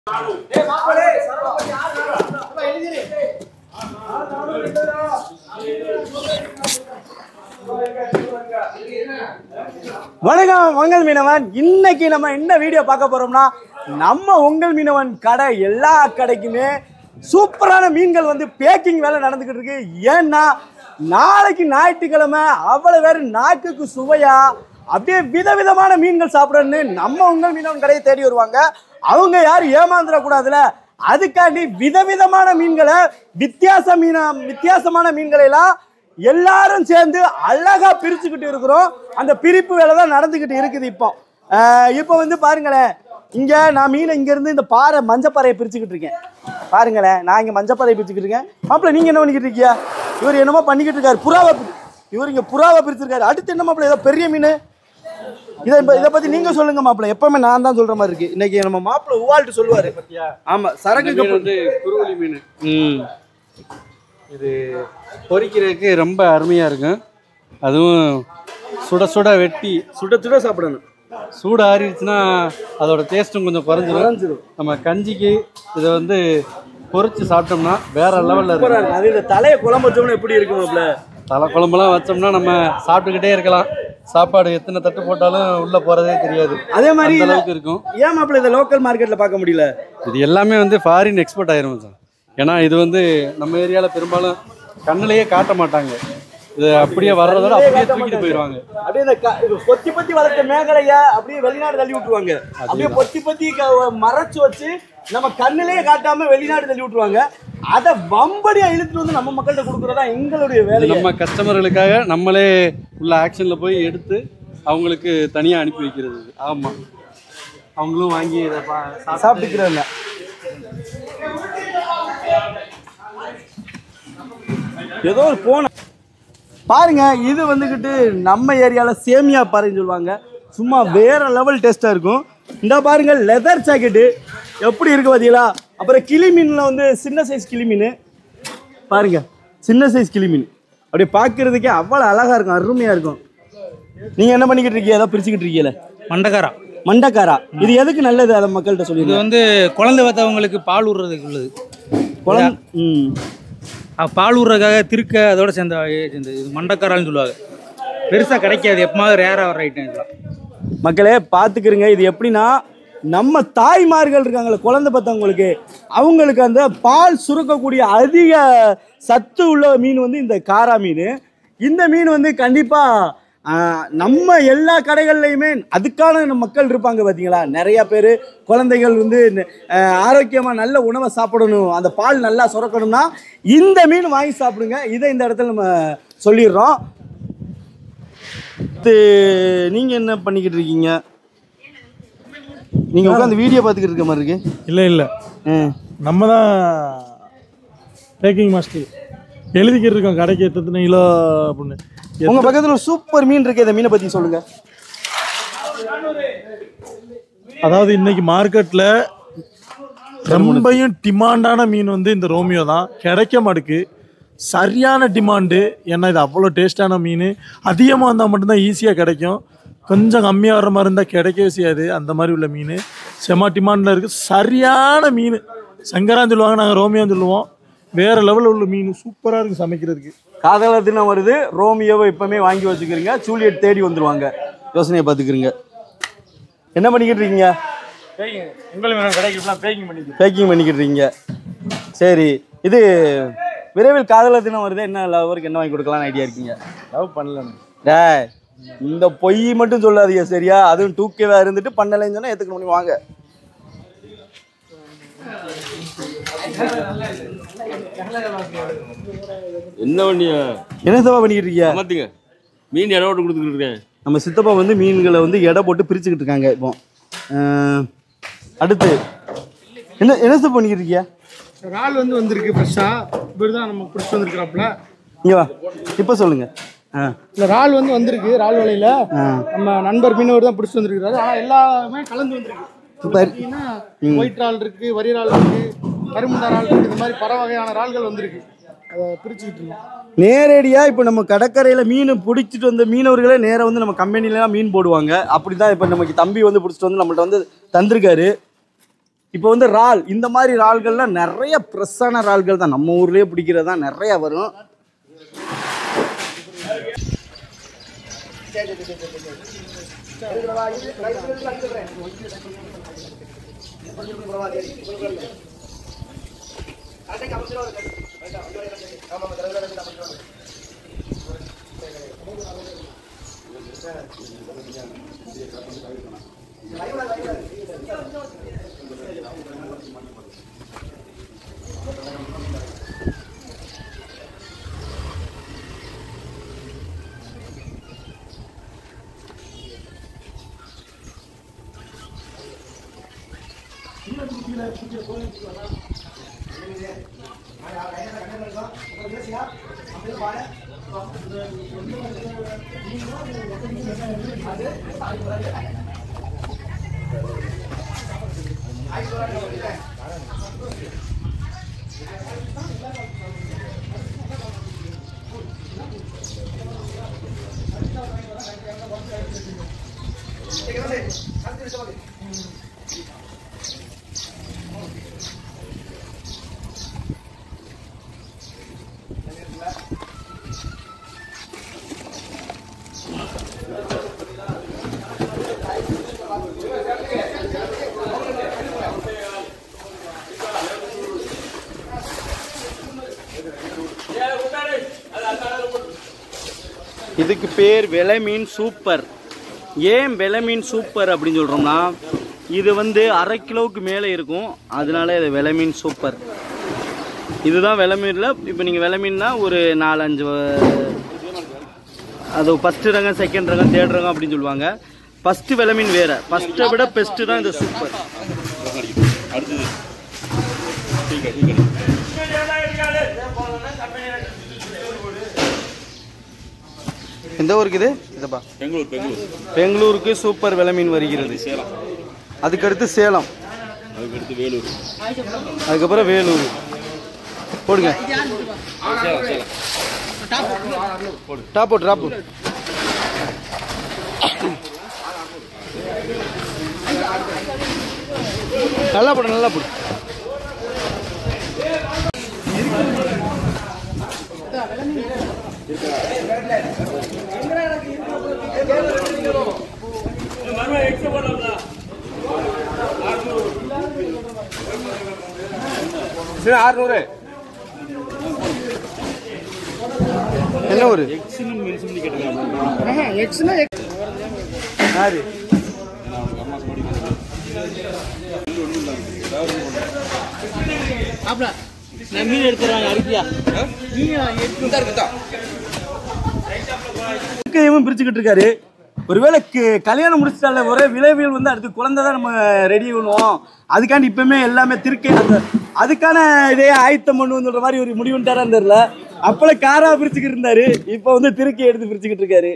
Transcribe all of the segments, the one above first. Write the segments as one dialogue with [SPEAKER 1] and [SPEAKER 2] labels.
[SPEAKER 1] வணக்கம் உங்கள் மீனவன் இன்னைக்கு நம்ம என்ன வீடியோ பார்க்க போறோம்னா நம்ம உங்கள் மீனவன் கடை எல்லா கடைக்குமே சூப்பரான மீன்கள் வந்து பேக்கிங் வேலை நடந்துக்கிட்டு இருக்கு ஏன்னா நாளைக்கு ஞாயிற்றுக்கிழமை அவ்வளவு பேர் நாக்குக்கு சுவையா அப்படியே விதவிதமான மீன்கள் சாப்பிடணும்னு நம்ம உங்கள் மீனவன் கடையை தேடி வருவாங்க அவங்க யாரும் ஏமாந்துடக்கூடாதுல அதுக்காண்டி விதவிதமான மீன்களை வித்தியாச மீன வித்தியாசமான மீன்களை எல்லாம் எல்லாரும் சேர்ந்து அழகா பிரிச்சுக்கிட்டு இருக்கிறோம் அந்த பிரிப்பு வேலை தான் நடந்துக்கிட்டு இருக்குது இப்போ ஆஹ் இப்போ வந்து பாருங்களேன் இங்க நான் மீனை இங்க இருந்து இந்த பாறை மஞ்சப்பாறையை பிரிச்சுக்கிட்டு இருக்கேன் பாருங்களேன் நான் இங்க மஞ்சப்பாறையை பிரிச்சுக்கிட்டு இருக்கேன் மாப்பிள்ள நீங்க என்ன பண்ணிக்கிட்டு இருக்கியா இவர் என்னமோ பண்ணிக்கிட்டு இருக்காரு புறாவை பி- இவர் இங்க புறாவை பிரிச்சிருக்காரு அடுத்து என்ன மாப்பிள்ள ஏதோ பெரிய மீன் இதை இப்ப- இதை பத்தி நீங்க சொல்லுங்க மாப்பிள்ள எப்பவுமே நான் தான் சொல்ற மாதிரி இருக்கு இன்னைக்கு நம்ம மாப்பிள்ள உவால்ட்டு சொல்லுவாரு ஆமா சரக்கு
[SPEAKER 2] மீன் வந்து குருவலி மீன்
[SPEAKER 1] ம்
[SPEAKER 2] இது பொரிக்கிறதுக்கு ரொம்ப அருமையாக இருக்கும் அதுவும் சுட சுட வெட்டி
[SPEAKER 1] சுட சுட சாப்பிடணும்
[SPEAKER 2] சூடு ஆறிடுச்சுன்னா அதோட டேஸ்ட்டும் கொஞ்சம் குறைஞ்சிரும்
[SPEAKER 1] குறைஞ்சிரும்.
[SPEAKER 2] நம்ம கஞ்சிக்கு இதை வந்து பொரிச்சு சாப்பிட்டோம்னா வேற லெவலில்
[SPEAKER 1] சூப்பரா
[SPEAKER 2] இருக்கும்
[SPEAKER 1] இருக்கும் அது இந்த தலையை குழம்பு வச்சோம்னா எப்படி இருக்கும் மாப்பிள்ள
[SPEAKER 2] தலை குழம்புலாம் வச்சோம்னா நம்ம சாப்பிட்டுக்கிட்டே இருக்கலாம் சாப்பாடு எத்தனை தட்டு போட்டாலும் உள்ளே போகிறதே தெரியாது
[SPEAKER 1] அதே மாதிரி
[SPEAKER 2] அந்த
[SPEAKER 1] இத-
[SPEAKER 2] அளவுக்கு இருக்கும்
[SPEAKER 1] ஏன் மாப்பிள்ள இதை லோக்கல் மார்க்கெட்ல பார்க்க முடியல
[SPEAKER 2] இது எல்லாமே வந்து ஃபாரின் எக்ஸ்போர்ட் ஆயிரும் சார் ஏன்னா இது வந்து நம்ம ஏரியாவில் பெரும்பாலும் கண்ணிலேயே காட்ட மாட்டாங்க இது அப்படியே வர்றதோட அப்படியே தூக்கிட்டு போயிடுவாங்க
[SPEAKER 1] அப்படியே இந்த க- இது பொத்தி பொத்தி வளர்த்த மேகலைய அப்படியே வெளிநாடு தள்ளி விட்டுருவாங்க அப்படியே பொத்தி பொத்தி க- மறைச்சு வச்சு நம்ம கண்ணிலேயே காட்டாம வெளிநாடு தள்ளி விட்டுருவாங்க அதை வம்படியா இழுத்துட்டு வந்து நம்ம மக்கள்கிட்ட கொடுக்குறதா எங்களுடைய
[SPEAKER 2] இது
[SPEAKER 1] வேலை
[SPEAKER 2] நம்ம கஸ்டமர்களுக்காக நம்மளே உள்ள ஆக்ஷனில் போய் எடுத்து அவங்களுக்கு தனியாக அனுப்பி வைக்கிறது இது. ஆமா அவங்களும் வாங்கி இதை பா சாப்பிட்டு
[SPEAKER 1] சாப்பிட்டுக்கிறேன் ஏதோ ஒரு போன பாருங்க இது வந்துக்கிட்டு நம்ம ஏரியாவில் சேமியா பாறைன்னு சொல்லுவாங்க சும்மா வேற லெவல் டேஸ்ட்டாக இருக்கும் இந்த பாருங்க லெதர் ஜாக்கெட்டு எப்படி இருக்கு பார்த்தீங்களா அப்புறம் கிளி மீனில் வந்து சின்ன சைஸ் கிளி மீன் பாருங்க சின்ன சைஸ் கிளி மீன் அப்படியே பார்க்கறதுக்கே அவ்வளோ அழகா இருக்கும் அருமையாக இருக்கும் நீங்கள் என்ன பண்ணிக்கிட்டு இருக்கீங்க ஏதோ பிரிச்சுக்கிட்டு இருக்கீங்களே
[SPEAKER 3] மண்டகாரா
[SPEAKER 1] மண்டக்காரா இது எதுக்கு நல்லது அதை மக்கள்கிட்ட
[SPEAKER 3] இது
[SPEAKER 1] சொல்லிடுங்க
[SPEAKER 3] வந்து குழந்தை பார்த்தவங்களுக்கு பால் விடுறதுக்கு உள்ளது
[SPEAKER 1] குழந்தை ம்
[SPEAKER 3] அஹ் பால் விடுறதுக்காக திருக்க அதோட சேர்ந்த வகையை சேர்ந்தது இது மண்டக்காரான்னு சொல்லுவாங்க பெருசாக கிடைக்காது எப்பமாவது ரேராக வர ஐட்டம் இதெல்லாம்
[SPEAKER 1] மக்களே பார்த்துக்கிறங்க இது எப்படின்னா நம்ம தாய்மார்கள் இருக்காங்களே குழந்தை பார்த்தவங்களுக்கு அவங்களுக்கு அந்த பால் சுரக்கக்கூடிய அதிக சத்து உள்ள மீன் வந்து இந்த காரா மீன் இந்த மீன் வந்து கண்டிப்பாக நம்ம எல்லா கடைகள்லையுமே அதுக்கான நம்ம மக்கள் இருப்பாங்க பார்த்தீங்களா நிறைய பேர் குழந்தைகள் வந்து ஆரோக்கியமாக நல்ல உணவை சாப்பிடணும் அந்த பால் நல்லா சுரக்கணும்னா இந்த மீன் வாங்கி சாப்பிடுங்க இதை இந்த இடத்துல நம்ம சொல்லிடுறோம் இது நீங்க என்ன பண்ணிக்கிட்டு இருக்கீங்க நீங்க உட்காந்து வீடியோ பார்த்துக்கிட்டு இருக்க மாதிரி இருக்கு
[SPEAKER 4] இல்லை இல்லை
[SPEAKER 1] ம்.
[SPEAKER 4] நம்ம தான் பேக்கிங் மாஸ்டர் எழுதிக்கிட்டு இருக்கோம் கடைக்கு எத்தனை கிலோ அப்படின்னு
[SPEAKER 1] உங்க பக்கத்துல ஒரு சூப்பர் மீன் இருக்கு இந்த மீனை பத்தி சொல்லுங்க
[SPEAKER 4] அதாவது இன்னைக்கு மார்க்கெட்டில் ரொம்பையும் டிமாண்டான மீன் வந்து இந்த ரோமியோ தான் கிடைக்க மாட்டுக்கு சரியான டிமாண்டு ஏன்னா இது அவ்வளோ டேஸ்டான மீன் அதிகமாக இருந்தால் மட்டும்தான் ஈஸியாக கிடைக்கும் கொஞ்சம் கம்மியாக வர மாதிரி இருந்தால் கிடைக்கவே செய்யாது அந்த மாதிரி உள்ள மீன் செம டிமாண்டில் இருக்குது சரியான மீன் சங்கரான்னு சொல்லுவாங்க நாங்கள் ரோமியோன்னு சொல்லுவோம் வேறு லெவலில் உள்ள மீன் சூப்பராக இருக்குது சமைக்கிறதுக்கு
[SPEAKER 1] காதலர் தினம் வருது ரோமியோவை இப்பவுமே வாங்கி வச்சுக்கிறீங்க ஜூலியட் தேடி வந்துருவாங்க யோசனையை பார்த்துக்கிறீங்க என்ன பண்ணிக்கிட்டு இருக்கீங்க
[SPEAKER 4] உங்களுக்கு கடைக்கு பேக்கிங் பண்ணிட்டு
[SPEAKER 1] பேக்கிங் பண்ணிக்கிட்டு இருக்கீங்க சரி இது விரைவில் காதலர் தினம் வருது என்ன லவருக்கு என்ன வாங்கி கொடுக்கலாம்னு ஐடியா இருக்கீங்க
[SPEAKER 4] லவ் பண்ணலன்னு
[SPEAKER 1] டேய் இந்த பொய் மட்டும் சொல்லாதீங்க சரியா அதுவும் டூக்கேவா இருந்துட்டு பண்ணலைன்னு சொன்னா ஏத்துக்க முடியும் வாங்க
[SPEAKER 5] என்ன பண்ணியா
[SPEAKER 1] என்ன தப்பா பண்ணிக்கிட்டு இருக்கீங்க
[SPEAKER 5] மாத்துங்க மீன் இடம் விட்டு கொடுத்துக்கிட்டு இருக்கேன்
[SPEAKER 1] நம்ம சித்தப்பா வந்து மீன்களை வந்து எடை போட்டு பிரிச்சுக்கிட்டு இருக்காங்க இப்போ அஹ், அடுத்து என்ன என்ன சார் பண்ணிக்கிட்டு இருக்கியா
[SPEAKER 6] இறால் வந்து வந்திருக்கு ஃப்ரெஷ்ஷாக இவர் தான் நம்ம பிடிச்சி வந்திருக்கிறாப்புல
[SPEAKER 1] இங்க வா இப்போ சொல்லுங்க ஆ
[SPEAKER 6] இல்லை இறால் வந்து வந்திருக்கு இறால் வலையில்
[SPEAKER 1] ஆ
[SPEAKER 6] நம்ம நண்பர் மீனவர் தான் பிடிச்சி வந்திருக்கிறாரு ஆனால் எல்லாமே கலந்து வந்திருக்கு
[SPEAKER 1] சரி.
[SPEAKER 6] பார்த்தீங்கன்னா ஒயிட் இறால் இருக்கு வரி இறால் இருக்கு கருமுண்டா இறால் இருக்கு இந்த மாதிரி பல வகையான இறால்கள் வந்திருக்கு அதை பிரிச்சுக்கிட்டு இருக்கோம்
[SPEAKER 1] நேரடியாக இப்போ நம்ம கடற்கரையில் மீன் பிடிச்சிட்டு வந்த மீனவர்களே நேராக வந்து நம்ம கம்பெனிலாம் மீன் போடுவாங்க அப்படி தான் இப்போ நமக்கு தம்பி வந்து பிடிச்சிட்டு வந்து நம்மள்ட்ட வந்து தந்திருக்காரு இப்போ வந்து இறால் இந்த மாதிரி இறால்கள்லாம் நிறைய ஃப்ரெஷ்ஷான இறால்கள் தான் நம்ம ஊர்லேயே பிடிக்கிறது தான் நிறைய வரும் இதுக்கு பேர் விலை மீன் சூப்பர் ஏன் விலை மீன் சூப்பர் அப்படின்னு சொல்கிறோம்னா இது வந்து அரை கிலோவுக்கு மேலே இருக்கும் அதனால இது விலை மீன் சூப்பர் இதுதான் விலை மீனில் இப்போ நீங்கள் விலை மீன்னா ஒரு நாலஞ்சு வ- அது ஃபஸ்ட்டு ரகம் செகண்ட் ரகம் தேர்ட் ரகம் அப்படின்னு சொல்லுவாங்க ஃபஸ்ட்டு விலை மீன் வேறு ஃபஸ்ட்டை விட பெஸ்ட்டு தான் இது சூப்பர்
[SPEAKER 5] அடுத்தது சீக்கிரம் சீக்கிரம்
[SPEAKER 1] எந்த ஊருக்கு இது இதப்பா
[SPEAKER 5] பெங்களூர் பெங்களூர்
[SPEAKER 1] பெங்களூருக்கு சூப்பர் விலை மீன் வருகிறது
[SPEAKER 5] சேலம்
[SPEAKER 1] அதுக்கடுத்து சேலம்
[SPEAKER 5] அதுக்கடுத்து வேலூர்
[SPEAKER 1] அதுக்கப்புறம் வேலூர் போடுங்க
[SPEAKER 5] சேலம் சேலம்
[SPEAKER 1] டாப் போட்டு டாப் போட்டு நல்லா போடு நல்லா போடு
[SPEAKER 5] சரி ஆறுநூறு
[SPEAKER 1] என்ன ஒரு
[SPEAKER 5] எக்ஸலன்ட் மீன் சொல்லி கேட்டுருக்காங்க
[SPEAKER 6] எக்ஸ்னா
[SPEAKER 1] யாரு
[SPEAKER 3] மீன் எடுத்துறாங்க அரிசியா
[SPEAKER 1] இவன் பிரிச்சுக்கிட்டு இருக்காரு ஒருவேளை க- கல்யாணம் முடிச்சிட்டால ஒரே விளைவியல் வந்து அடுத்து குழந்தை தான் நம்ம ரெடி பண்ணுவோம் அதுக்காண்டி இப்பவுமே எல்லாமே திருக்கை அந்த அதுக்கான இதே ஆயத்தம் பண்ணுவோம் சொல்ற மாதிரி ஒரு முடிவுட்டாரான்னு தெரியல அப்பல காரா பிரிச்சுக்கிட்டு இருந்தாரு இப்போ வந்து திருக்கை எடுத்து பிரிச்சுக்கிட்டு இருக்காரு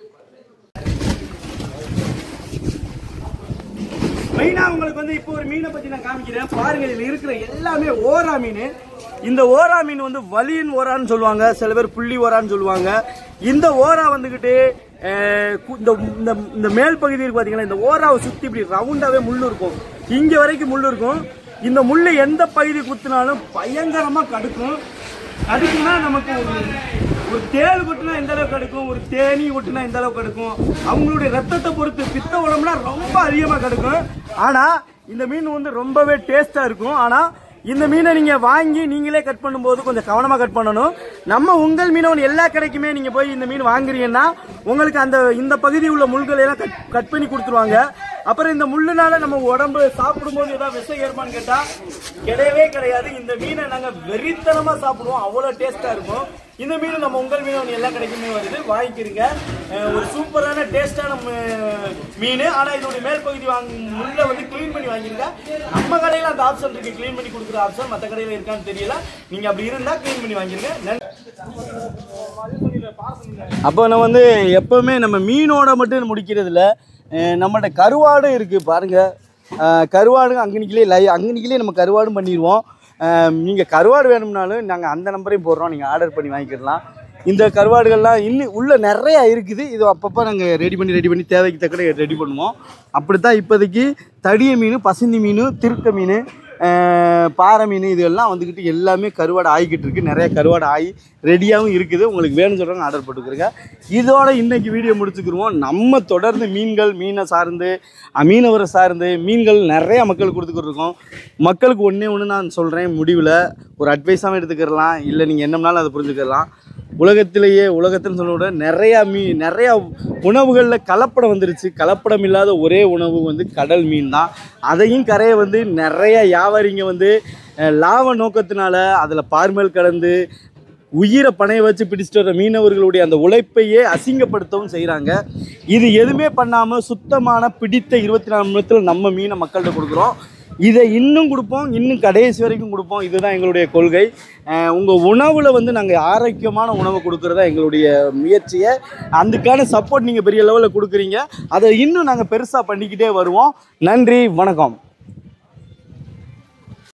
[SPEAKER 1] மெயினா உங்களுக்கு வந்து இப்போ ஒரு மீனை பத்தி நான் காமிக்கிறேன் பாருங்க இதுல இருக்கிற எல்லாமே ஓரா மீன் இந்த ஓரா மீன் வந்து வலியன் ஓரான்னு சொல்லுவாங்க சில பேர் புள்ளி ஓரான்னு சொல்லுவாங்க இந்த ஓரா வந்துகிட்டு அஹ், கு- இந்த இந்த- இந்த மேல் பகுதி இருக்கு பாத்தீங்களா இந்த ஓராவை சுத்தி இப்படி ரவுண்டாவே முள்ளு இருக்கும் இங்க வரைக்கும் முள்ளு இருக்கும் இந்த முள்ளு எந்த பகுதி குத்துனாலும் பயங்கரமா கடுக்கும் கடுக்குன்னா நமக்கு ஒரு ஒரு தேள் கொட்டினா எந்த அளவுக்கு கடுக்கும் ஒரு தேனி கொட்டினா எந்த அளவுக்கு கடுக்கும் அவங்களுடைய ரத்தத்தை பொறுத்து பித்த உடம்புனா ரொம்ப அதிகமாக கடுக்கும் ஆனா இந்த மீன் வந்து ரொம்பவே டேஸ்டா இருக்கும் ஆனா இந்த மீனை நீங்க வாங்கி நீங்களே கட் பண்ணும்போது கொஞ்சம் கவனமா கட் பண்ணணும் நம்ம உங்கள் மீனவன் எல்லா கடைக்குமே நீங்க போய் இந்த மீன் வாங்குறீங்கன்னா உங்களுக்கு அந்த இந்த பகுதி உள்ள முள்களை எல்லாம் கட் கட் பண்ணி கொடுத்துருவாங்க அப்புறம் இந்த முள்ளுனால நம்ம உடம்பு சாப்பிடும்போது ஏதாவது விஷம் ஏறுமான்னு கேட்டா கிடையவே கிடையாது இந்த மீனை நாங்க வெறித்தனமா சாப்பிடுவோம் அவ்வளவு டேஸ்டா இருக்கும் இந்த மீன் நம்ம உங்கள் மீன் எல்லா கடைக்குமே வருது வாங்கிக்கிறீங்க அஹ் ஒரு சூப்பரான டேஸ்டான மீன் ஆனா இதோட மேல் பகுதி வாங்க முள்ள வந்து க்ளீன் பண்ணி வாங்கிருங்க நம்ம கடையில அந்த ஆப்ஷன் இருக்கு க்ளீன் பண்ணி கொடுக்குற ஆப்ஷன் மற்ற கடையில இருக்கான்னு தெரியல நீங்க அப்படி இருந்தா க்ளீன் பண்ணி வாங்கிருங்க நன்றி. அப்போ நம்ம வந்து எப்பவுமே நம்ம மீனோட மட்டும் முடிக்கிறது இல்ல அஹ் நம்மள்ட்ட கருவாடும் இருக்கு பாருங்க அஹ் கருவாடும் அங்கனிக்கிலே லை அங்கனிக்கிலே நம்ம கருவாடும் பண்ணிடுவோம் நீங்கள் கருவாடு வேணும்னாலும் நாங்கள் அந்த நம்பரையும் போடுறோம் நீங்கள் ஆர்டர் பண்ணி வாங்கிக்கிடலாம் இந்த கருவாடுகள்லாம் இன்னும் உள்ள நிறையா இருக்குது இது அப்பப்போ நாங்கள் ரெடி பண்ணி ரெடி பண்ணி தேவைக்கு தக்கன ரெடி பண்ணுவோம் அப்படி தான் இப்போதைக்கு தடிய மீன் பசந்தி மீன் திருக்க மீன் அஹ், பாறை மீன் இதெல்லாம் வந்துக்கிட்டு எல்லாமே கருவாடு ஆகிக்கிட்டு இருக்கு நிறைய கருவாடு ஆகி ரெடியாகவும் இருக்குது உங்களுக்கு வேணும்னு சொல்கிறவங்க ஆர்டர் போட்டுக்கிறங்க இதோட இன்னைக்கு வீடியோ முடிச்சுக்கிருவோம் நம்ம தொடர்ந்து மீன்கள் மீனை சார்ந்து அஹ், மீனவரை சார்ந்து மீன்கள் நிறைய மக்களுக்கு கொடுத்துக்கிட்டு இருக்கோம் மக்களுக்கு ஒன்றே ஒன்று நான் சொல்கிறேன் முடிவில் ஒரு அட்வைஸாகவும் எடுத்துக்கிறலாம் இல்லை நீங்கள் என்னம்னாலும் அதை புரிஞ்சுக்கலாம் உலகத்திலேயே உலகத்துன்னு சொல்ல விட நிறையா மீ நிறையா உணவுகளில் கலப்படம் வந்துருச்சு கலப்படம் இல்லாத ஒரே உணவு வந்து கடல் மீன் தான் அதையும் கரையை வந்து நிறைய வியாபாரிங்க வந்து அஹ், லாப நோக்கத்தினால அதில் பார்மல் கலந்து உயிரை பணைய வச்சு பிடிச்சிட்டு வர மீனவர்களுடைய அந்த உழைப்பையே அசிங்கப்படுத்தவும் செய்கிறாங்க இது எதுவுமே பண்ணாமல் சுத்தமான பிடித்த இருபத்தி நாலு மணி நேரத்தில் நம்ம மீனை மக்கள்கிட்ட கொடுக்குறோம் இதை இன்னும் கொடுப்போம் இன்னும் கடைசி வரைக்கும் கொடுப்போம் இதுதான் எங்களுடைய கொள்கை உங்கள் உணவில் வந்து நாங்கள் ஆரோக்கியமான உணவை கொடுக்குறதா எங்களுடைய முயற்சியை அதுக்கான சப்போர்ட் நீங்கள் பெரிய லெவலில் கொடுக்குறீங்க அதை இன்னும் நாங்கள் பெருசாக பண்ணிக்கிட்டே வருவோம் நன்றி வணக்கம்